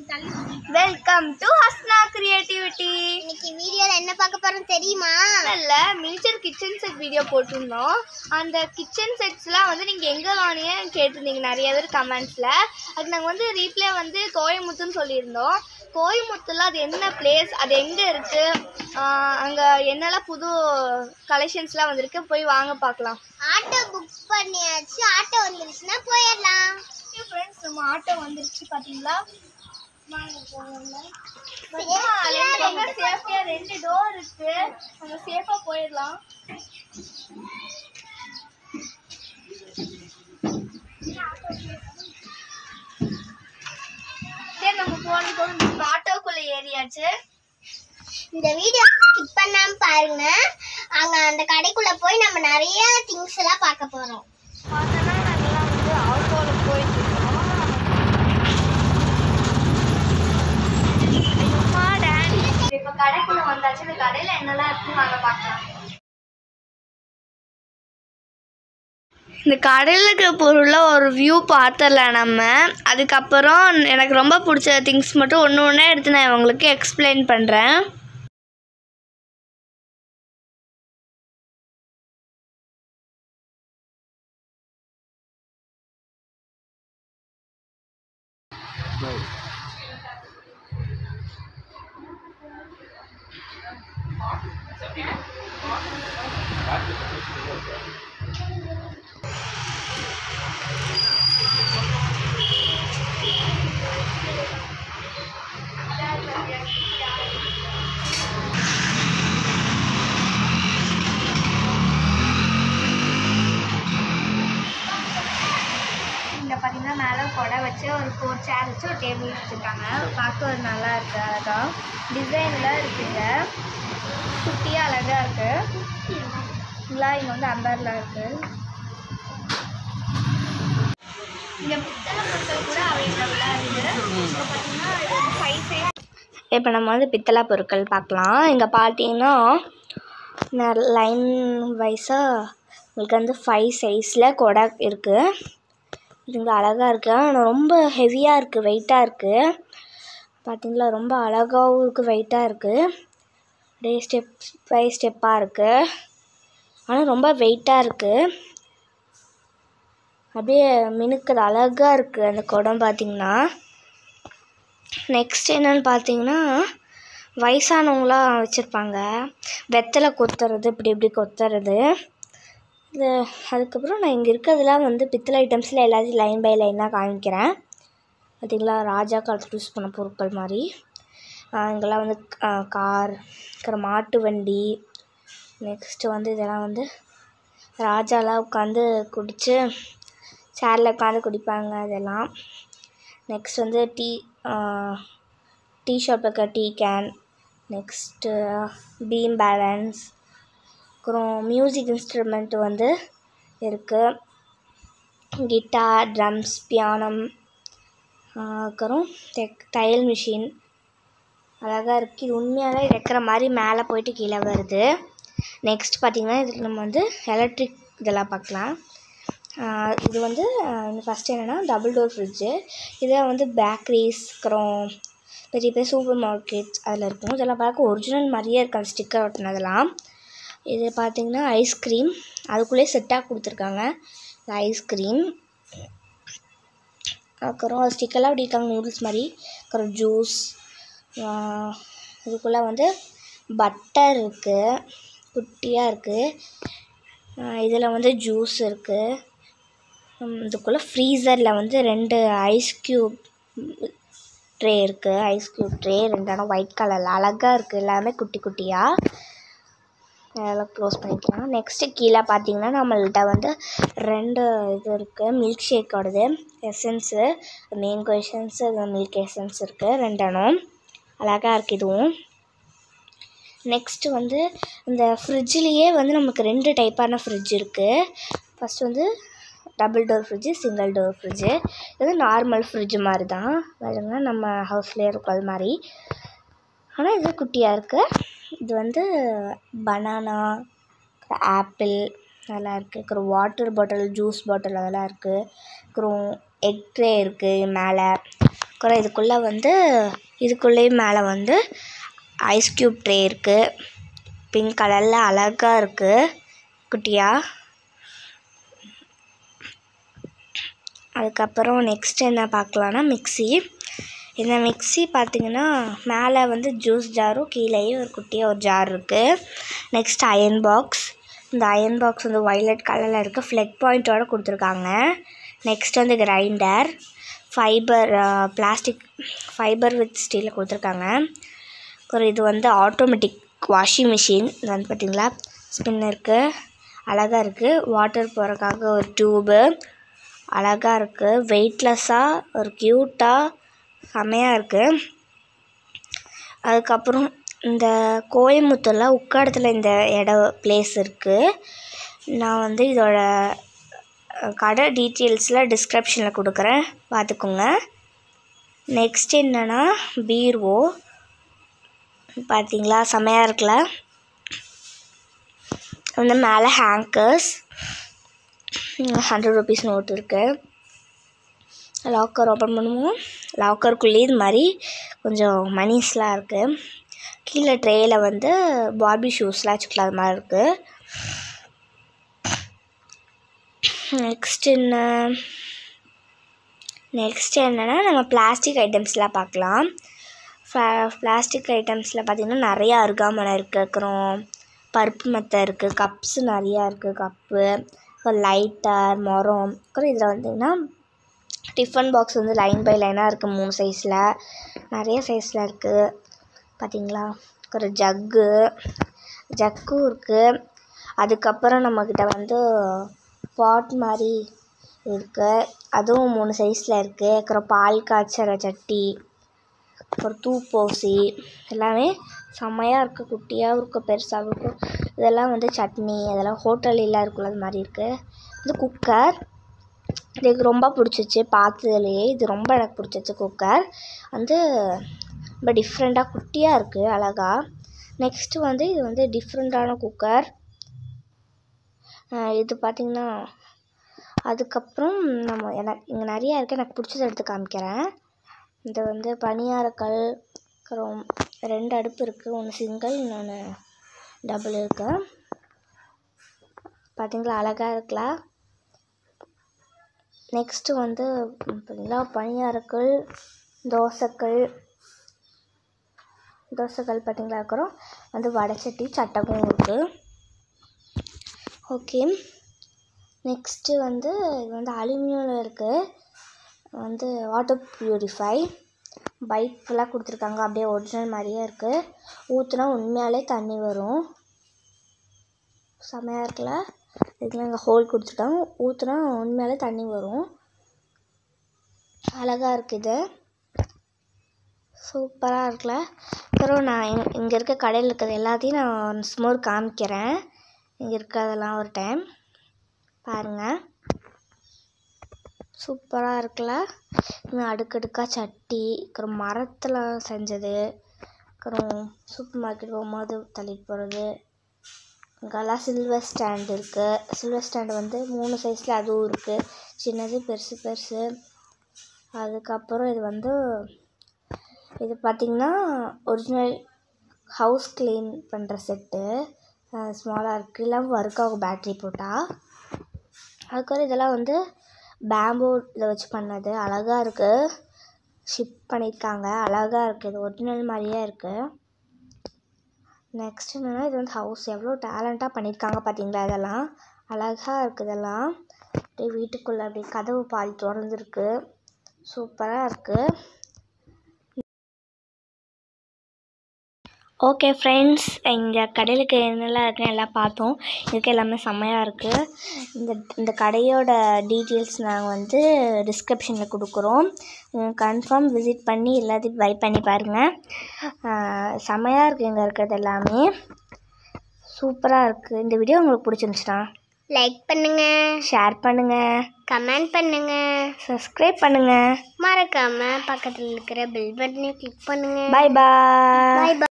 welcome to Husna creativity இன்னைக்கு வீடியோல என்ன பார்க்க போறோம் தெரியுமா நல்ல மினிச்சர் கிச்சன் செட் வீடியோ போட்டிருந்தோம் அந்த கிச்சன் செட்ஸ்லாம் வந்து நீங்கள் எங்கே வாங்கினீங்க கேட்டிருந்தீங்க நிறைய பேர் கமெண்ட்ஸில் அதுக்கு நாங்கள் வந்து ரீப்ளே வந்து கோயமுத்துன்னு சொல்லியிருந்தோம் கோயமுத்தூரில் அது என்ன பிளேஸ் அது எங்கே இருக்குது அங்கே என்னெல்லாம் புது கலெக்ஷன்ஸ்லாம் வந்திருக்கு போய் வாங்க பார்க்கலாம் ஆட்டோ புக் பண்ணியாச்சு ஆட்டோ வந்துருச்சுன்னா போயிடலாம் ஃப்ரெண்ட்ஸ் நம்ம ஆட்டோ வந்துருச்சு பார்த்தீங்களா வாங்க போகலாம் சேஃப்டியா ரெண்டு டோர் இருக்கு நம்ம சேஃபா போயிடலாம் சரி நம்ம போன போன ஆட்டோக்குள்ள ஏறியாச்சு இந்த வீடியோ ஸ்கிப் பண்ணாம பாருங்க அங்க அந்த கடைக்குள்ள போய் நம்ம நிறைய திங்ஸ் எல்லாம் பார்க்க போறோம் பார்த்தோன்னா நாங்கெல்லாம் வந்து ஆட்டோவில் போயிட்டு இருக்கோம் அம்மா டாடி இப்போ கடைக்குள்ள வந்தாச்சு இந்த கடையில் என்னெல்லாம் இருக்குன்னு வாங்க பார்க்கலாம் இந்த கடையில் இருக்கிற பொருளில் ஒரு வியூ பார்த்துடலாம் நம்ம அதுக்கப்புறம் எனக்கு ரொம்ப பிடிச்ச திங்ஸ் மட்டும் ஒன்று ஒன்றா எடுத்து நான் உங்களுக்கு எக்ஸ்பிளைன் பண்ணுறேன் இங்கே பார்த்தீங்கன்னா மேலே கொடை வச்சு ஒரு ஃபோர் சேர் வச்சு ஒரு டேபிள் வச்சுருக்காங்க பார்க்க ஒரு நல்லா இருக்கு அழகா டிசைன்லாம் இருக்குங்க குட்டியாக அழகாக இருக்கு இல்லை இங்கே வந்து அம்பர்லாம் இருக்கு இங்கே பித்தளை பொருட்கள் கூட அவைலபிளாக இருக்குது இப்போ பார்த்தீங்கன்னா ஃபைவ் சைஸ் இப்போ நம்ம வந்து பித்தளை பொருட்கள் பார்க்கலாம் இங்கே பார்த்தீங்கன்னா லைன் வைஸாக உங்களுக்கு வந்து ஃபைவ் சைஸில் கொடை இருக்குது இதுங்க அழகாக இருக்குது ஆனால் ரொம்ப ஹெவியாக இருக்குது வெயிட்டாக இருக்குது பார்த்தீங்களா ரொம்ப அழகாகவும் இருக்குது வெயிட்டாக இருக்குது அப்படியே ஸ்டெப் பை ஸ்டெப்பாக இருக்குது ஆனால் ரொம்ப வெயிட்டாக இருக்குது அப்படியே மினுக்குது அழகாக இருக்குது அந்த குடம் பார்த்தீங்கன்னா நெக்ஸ்ட் என்னன்னு பார்த்தீங்கன்னா வயசானவங்களாம் வச்சுருப்பாங்க வெத்தலை கொத்துறது இப்படி இப்படி கொத்துறது இது அதுக்கப்புறம் நான் இங்கே இருக்கிறதுலாம் வந்து பித்தளை ஐட்டம்ஸில் எல்லாத்தையும் லைன் பை லைனாக காமிக்கிறேன் பார்த்தீங்களா ராஜா காலத்தில் யூஸ் பண்ண பொருட்கள் மாதிரி ஆஹ் இங்கெல்லாம் வந்து கார் அப்புறம் மாட்டு வண்டி நெக்ஸ்ட்டு வந்து இதெல்லாம் வந்து ராஜாலாம் உட்காந்து குடித்து சேரில் உட்காந்து குடிப்பாங்க இதெல்லாம் நெக்ஸ்ட் வந்து டீ டீ ஷாப்பில் இருக்க tea can next beam balance அப்புறம் மியூசிக் இன்ஸ்ட்ருமெண்ட் வந்து இருக்குது கிட்டார் ட்ரம்ஸ் பியானம் அப்புறம் டெக் தையல் மிஷின் அழகாக இருக்குது இது உண்மையாகவே வைக்கிற மாதிரி மேலே போயிட்டு கீழே வருது நெக்ஸ்ட் பார்த்திங்கன்னா இதுக்கு நம்ம வந்து எலக்ட்ரிக் இதெல்லாம் பார்க்கலாம் ஆஹ் இது வந்து ஃபஸ்ட்டு என்னென்னா டபுள் டோர் ஃப்ரிட்ஜு இதை வந்து பேக்கரிஸ் அப்புறம் பெரிய பெரிய சூப்பர் மார்க்கெட்ஸ் அதில் இருக்கும் இதெல்லாம் பார்க்க ஒரிஜினல் மாதிரியே இருக்கு அந்த ஸ்டிக்கர் ஒட்டினதெல்லாம் இது பார்த்திங்கன்னா ஐஸ்கிரீம் அதுக்குள்ளேயே செட்டாக கொடுத்துருக்காங்க இந்த ஐஸ்கிரீம் அப்புறம் ஸ்டிக்கெல்லாம் அப்படி இருக்காங்க நூடுல்ஸ் மாதிரி அப்புறம் ஜூஸ் இதுக்குள்ளே வந்து பட்டர் இருக்குது குட்டியாக இருக்குது இதில் வந்து ஜூஸ் இருக்குது இதுக்குள்ளே ஃப்ரீசரில் வந்து ரெண்டு ஐஸ் க்யூப் ட்ரே இருக்குது ஐஸ் க்யூப் ட்ரே ரெண்டு இடம் ஒயிட் கலரில் அழகாக இருக்குது எல்லாமே குட்டி குட்டியாக அதெல்லாம் க்ளோஸ் பண்ணிக்கலாம் நெக்ஸ்ட்டு கீழே பார்த்தீங்கன்னா நம்மள்கிட்ட வந்து ரெண்டு இது இருக்குது மில்க் ஷேக்கோடது எசன்ஸு மேங்கோ எசன்ஸு அது மில்க் எசன்ஸ் இருக்குது ரெண்டெண்ணம் அழகாக இருக்குது இதுவும் நெக்ஸ்ட்டு வந்து இந்த ஃப்ரிட்ஜ்லேயே வந்து நமக்கு ரெண்டு டைப்பான ஃப்ரிட்ஜ் இருக்குது ஃபஸ்ட் வந்து double door fridge single door fridge இது வந்து நார்மல் ஃப்ரிட்ஜ் மாதிரி தான் பாருங்க நம்ம ஹவுஸ்லேயே இருக்கும் அது மாதிரி ஆனால் இது குட்டியாக இருக்குது இது வந்து பனானா ஆப்பிள் அதெல்லாம் இருக்குது அப்புறம் வாட்டர் பாட்டில் ஜூஸ் பாட்டில் அதெல்லாம் இருக்குது அப்புறம் எக் ட்ரே இருக்குது மேலே அப்புறம் இதுக்குள்ளே வந்து இதுக்குள்ளேயும் மேலே வந்து ஐஸ் க்யூப் ட்ரே இருக்குது பிங்க் கலரில் அழகாக இருக்குது குட்டியாக அதுக்கப்புறம் நெக்ஸ்ட் என்ன பார்க்கலான்னா மிக்ஸி இந்த மிக்ஸி பார்த்தீங்கன்னா மேலே வந்து ஜூஸ் ஜாரும் கீழேயும் ஒரு குட்டியாக ஒரு ஜார் இருக்குது நெக்ஸ்ட் அயன் பாக்ஸ் இந்த அயன் பாக்ஸ் வந்து வயலட் கலரில் இருக்குது ஃப்ளெக் பாயிண்ட்டோட கொடுத்துருக்காங்க நெக்ஸ்ட் வந்து grinder fibre plastic fibre with ஸ்டீலில் கொடுத்துருக்காங்க அப்புறம் இது வந்து ஆட்டோமேட்டிக் வாஷிங் மிஷின் இது வந்து பார்த்திங்களா ஸ்பின் இருக்குது அழகாக இருக்குது வாட்டர் போகிறதுக்காக ஒரு டியூபு அழகாக இருக்குது வெயிட்லெஸ்ஸாக ஒரு க்யூட்டாக செமையாக இருக்குது அதுக்கப்புறம் இந்த கோயம்புத்தூரில் உக்காடத்தில் இந்த இடம் பிளேஸ் இருக்குது நான் வந்து இதோட அஹ், கடை டீட்டெயில்ஸில் டிஸ்கிரிப்ஷனில் கொடுக்குறேன் பார்த்துக்கோங்க நெக்ஸ்ட் என்னென்னா பீர்வோ பார்த்தீங்களா செமையாக இருக்குல்ல வந்து மேலே ஹேங்கர்ஸ் ஹண்ட்ரட் ருபீஸ் நோட் இருக்குது லாக்கர் ஓப்பன் பண்ணுவோம் லாக்கருக்குள்ளேயே இது மாதிரி கொஞ்சம் மணிஸ்லாம் இருக்குது கீழே ட்ரேயில் வந்து பார்பி ஷூஸ்லாம் வச்சுக்கலாம் அது மாதிரி இருக்குது நெக்ஸ்ட் என்ன நெக்ஸ்ட் என்னென்னா நம்ம பிளாஸ்டிக் ஐட்டம்ஸ்லாம் பார்க்கலாம் பிளாஸ்டிக் ஐட்டம்ஸில் பார்த்திங்கன்னா நிறையா அருகாமனை இருக்குது அப்புறம் பருப்பு மெத்தை இருக்குது கப்ஸு நிறையா இருக்குது கப்பு அப்புறம் லைட்டர் மரம் அப்புறம் இதில் வந்திங்கன்னா டிஃபன் பாக்ஸ் வந்து லைன் பை லைனாக இருக்குது மூணு சைஸில் நிறைய சைஸில் இருக்குது பார்த்தீங்களா ஒரு ஜக்கு ஜக்கும் இருக்குது அதுக்கப்புறம் நம்மக்கிட்ட வந்து பாட் மாதிரி இருக்குது அதுவும் மூணு சைஸில் இருக்குது அப்புறம் பால் காய்ச்சற சட்டி அப்புறம் தூப்போசி எல்லாமே செம்மையாக இருக்குது குட்டியாகவும் இருக்குது பெருசாகவும் இருக்கும் இதெல்லாம் வந்து சட்னி அதெல்லாம் ஹோட்டல்லாம் இருக்குல்ல அது மாதிரி இருக்குது இது குக்கர் இது எனக்கு ரொம்ப பிடிச்சிச்சு பார்த்ததுலையே இது ரொம்ப எனக்கு பிடிச்சிச்சு குக்கர் வந்து ரொம்ப டிஃப்ரெண்ட்டாக குட்டியாக இருக்குது அழகா நெக்ஸ்ட்டு வந்து இது வந்து டிஃப்ரெண்ட்டான குக்கர் இது பார்த்திங்கன்னா அதுக்கப்புறம் நம்ம எனக்கு இங்கே நிறையா இருக்குது எனக்கு பிடிச்சத எடுத்து காமிக்கிறேன் இது வந்து பணியாரக்கல் அப்புறம் ரெண்டு அடுப்பு இருக்குது ஒன்று சிங்கிள் இன்னொன்று டபுள் இருக்கு பார்த்தீங்களா அழகாக இருக்குல்ல நெக்ஸ்ட்டு வந்து பார்த்தீங்களா பணியாரக்கல் தோசைக்கல் தோசைக்கல் பார்த்தீங்களா இருக்கிறோம் வந்து வடைச்சட்டி சட்டகம் இருக்குது ஓகே நெக்ஸ்ட்டு வந்து இது வந்து அலுமினியமில் இருக்குது வந்து வாட்டர் ப்யூரிஃபை பைப்லாம் கொடுத்துருக்காங்க அப்படியே ஒரிஜினல் மாதிரியே இருக்குது ஊற்றுனா உண்மையாலே தண்ணி வரும் செமையாக இருக்குல்ல இதுக்கெலாம் இங்கே ஹோல் கொடுத்துருக்காங்க ஊற்றுனா உண்மையாலே தண்ணி வரும் அழகாக இருக்குது இது சூப்பராக இருக்குல்ல அப்புறம் நான் இங் இங்கே இருக்க கடையில் இருக்கிறது எல்லாத்தையும் நான் ஒன்ஸ் மோர் காமிக்கிறேன் இங்கே இருக்கிறதெல்லாம் ஒரு டைம் பாருங்கள் சூப்பராக இருக்குல்ல இன்னும் அடுக்கடுக்காக சட்டி அப்புறம் மரத்தில் செஞ்சது அப்புறம் சூப்பர் மார்க்கெட் போகும்போது தள்ளிட்டு போகிறது இங்கெல்லாம் சில்வர் ஸ்டாண்ட் இருக்குது சில்வர் ஸ்டாண்டு வந்து மூணு சைஸில் அதுவும் இருக்குது சின்னது பெருசு பெருசு அதுக்கப்புறம் இது வந்து இது பார்த்திங்கன்னா ஒரிஜினல் ஹவுஸ் க்ளீன் பண்ணுற செட்டு ஸ்மாலாக இருக்குது இல்லை ஒர்க் ஆகும் பேட்ரி போட்டால் அதுக்கப்புறம் இதெல்லாம் வந்து பேம்பூ இதை வச்சு பண்ணது அழகாக இருக்குது ஷிப் பண்ணியிருக்காங்க அழகாக இருக்குது இது ஒரிஜினல் மாதிரியே இருக்குது நெக்ஸ்ட் என்னென்னா இது வந்து ஹவுஸ் எவ்வளோ டேலண்ட்டாக பண்ணியிருக்காங்க பார்த்தீங்களா இதெல்லாம் அழகாக இருக்குது இதெல்லாம் அப்படியே வீட்டுக்குள்ளே அப்படியே கதவு பாதி திறந்துருக்கு சூப்பராக இருக்குது ஓகே ஃப்ரெண்ட்ஸ் எங்கள் கடையிலுக்கு என்னெல்லாம் இருக்குன்னு எல்லாம் பார்த்தோம் இதுக்கு எல்லாமே செம்மையாக இருக்குது இந்த இந்த கடையோட டீட்டெயில்ஸ் நாங்கள் வந்து டிஸ்கிரிப்ஷனில் கொடுக்குறோம் கன்ஃபார்ம் விசிட் பண்ணி எல்லாத்தையும் பை பண்ணி பாருங்கள் செம்மையாக இருக்குது இங்கே இருக்கிறது எல்லாமே சூப்பராக இருக்குது இந்த வீடியோ உங்களுக்கு பிடிச்சிருந்துச்சுன்னா லைக் பண்ணுங்க ஷேர் பண்ணுங்கள் கமெண்ட் பண்ணுங்க சப்ஸ்கிரைப் பண்ணுங்கள் மறக்காம பக்கத்தில் இருக்கிற பெல் பட்டனை கிளிக் பண்ணுங்க பாய் பாய் பாய்